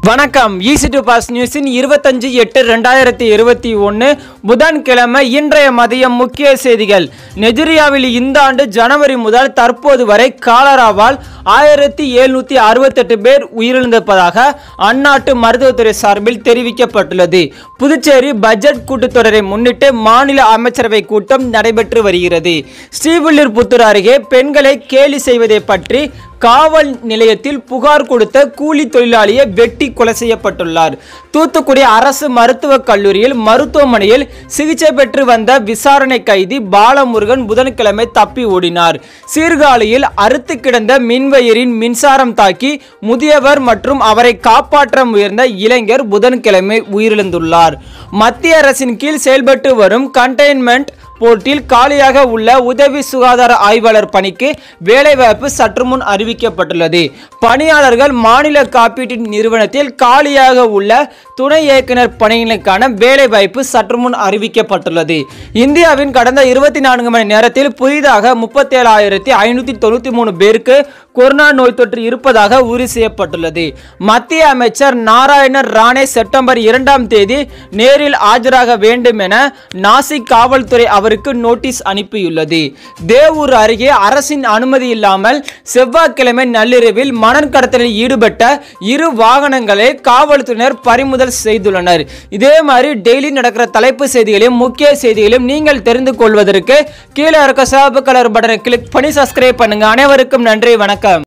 வணக்கம் easy to pass நியூஸின் இருபத்தஞ்சு எட்டு ரெண்டாயிரத்தி இருபத்தி ஒன்று புதன்கிழமை இன்றைய மதியம் முக்கிய செய்திகள் நெஜிரியாவில் இந்த ஆண்டு ஜனவரி முதல் தற்போது வரை காலராவால் ஆயிரத்தி எழுநூற்றி அறுபத்தெட்டு பேர் உயிரிழந்திருப்பதாக அந்நாட்டு மருத்துவத்துறை சார்பில் தெரிவிக்கப்பட்டுள்ளது புதுச்சேரி பட்ஜெட் கூட்டத்தொடரை முன்னிட்டு மாநில அமைச்சரவை கூட்டம் நடைபெற்று வருகிறது ஸ்ரீவில்லிபுத்தூர் அருகே பெண்களை கேலி செய்வதை பற்றி காவல் நிலையத்தில் புகார் கொடுத்த கூலி தொழிலாளியை வெட்டி கொலை செய்யப்பட்டுள்ளார் தூத்துக்குடி அரசு மருத்துவக் கல்லூரியில் மருத்துவமனையில் சிகிச்சை பெற்று வந்த விசாரணை கைதி பாலமுருகன் புதன்கிழமை தப்பி ஓடினார் சீர்காழியில் அறுத்து கிடந்த மின்வயரின் மின்சாரம் தாக்கி முதியவர் மற்றும் அவரை காப்பாற்ற முயன்ற இளைஞர் புதன்கிழமை உயிரிழந்துள்ளார் மத்திய அரசின் கீழ் செயல்பட்டு வரும் கண்டெய்ன்மெண்ட் போர்ட்டில் காலியாக உள்ள உதவி சுகாதார ஆய்வாளர் பணிக்கு வேலைவாய்ப்பு சற்று முன் அறிவிக்கப்பட்டுள்ளது பணியாளர்கள் மாநில காப்பீட்டு நிறுவனத்தில் காலியாக உள்ள துணை இயக்குனர் பணிகளுக்கான வேலைவாய்ப்பு சற்று முன் அறிவிக்கப்பட்டுள்ளது இந்தியாவின் கடந்த இருபத்தி நான்கு மணி நேரத்தில் புதிதாக முப்பத்தேழாயிரத்தி ஐநூற்றி தொண்ணூற்றி மூணு பேருக்கு கொரோனா நோய் தொற்று இருப்பதாக உறுதி செய்யப்பட்டுள்ளது மத்திய அமைச்சர் நாராயணர் ராணே செப்டம்பர் இரண்டாம் தேதி நேரில் ஆஜராக வேண்டும் என நாசிக் காவல்துறை அவருக்கு நோட்டீஸ் அனுப்பியுள்ளது தேவூர் அருகே அரசின் அனுமதி இல்லாமல் செவ்வாய்க்கிழமை நள்ளிரவில் மணல் கடத்தலில் ஈடுபட்ட இரு வாகனங்களை காவல்துறையினர் பறிமுதல் செய்துள்ளனர் இதே மாதிரி டெய்லி நடக்கிற தலைப்பு செய்திகளையும் முக்கிய செய்திகளையும் நீங்கள் தெரிந்து கொள்வதற்கு கீழே இருக்க சிவப்பு கலர் பட்டனை கிளிக் பண்ணி சப்ஸ்கிரைப் பண்ணுங்க அனைவருக்கும் நன்றி வணக்கம்